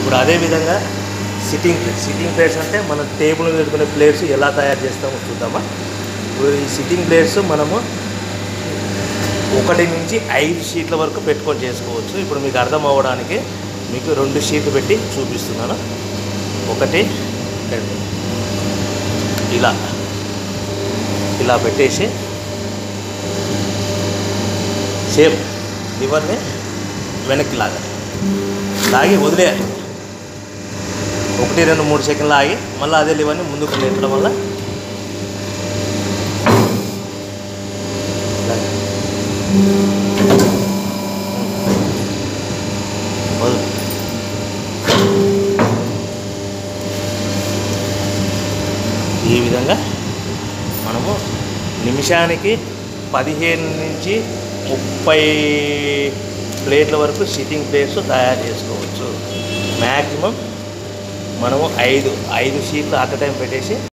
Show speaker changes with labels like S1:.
S1: ఇప్పుడు అదేవిధంగా sitting plates sitting plates అంటే మన టేబుల్ మీద పెట్టుకునే ప్లేట్స్ ఎలా తయారు చేస్తామో చూద్దామా ఇప్పుడు ఈ సిట్టింగ్ ప్లేట్స్ మనము ఒకటి నుంచి ఐదు షీట్ల వరకు పెట్టుకొని చేసుకోవచ్చు ఇప్పుడు మీకు అర్థం అవ్వడానికి మీకు రెండు షీట్లు పెట్టి చూపిస్తున్నాను ఒకటి రెండు ఇలా ఇలా పెట్టేసి సేమ్ లివర్ని వెనక్కి లాగాలి లాగి వదిలేయాలి ఒకటి రెండు మూడు సెకండ్లు ఆగి మళ్ళీ అదే లివర్ని ముందుకు నెట్టడం వల్ల లాగా. వదులు ఈ విధంగా మనము నిమిషానికి పదిహేను నుంచి ముప్పై ప్లేట్ల వరకు సిట్టింగ్ ప్లేట్స్ తయారు చేసుకోవచ్చు మ్యాక్సిమం మనము ఐదు ఐదు షీట్లు అట్ టైం పెట్టేసి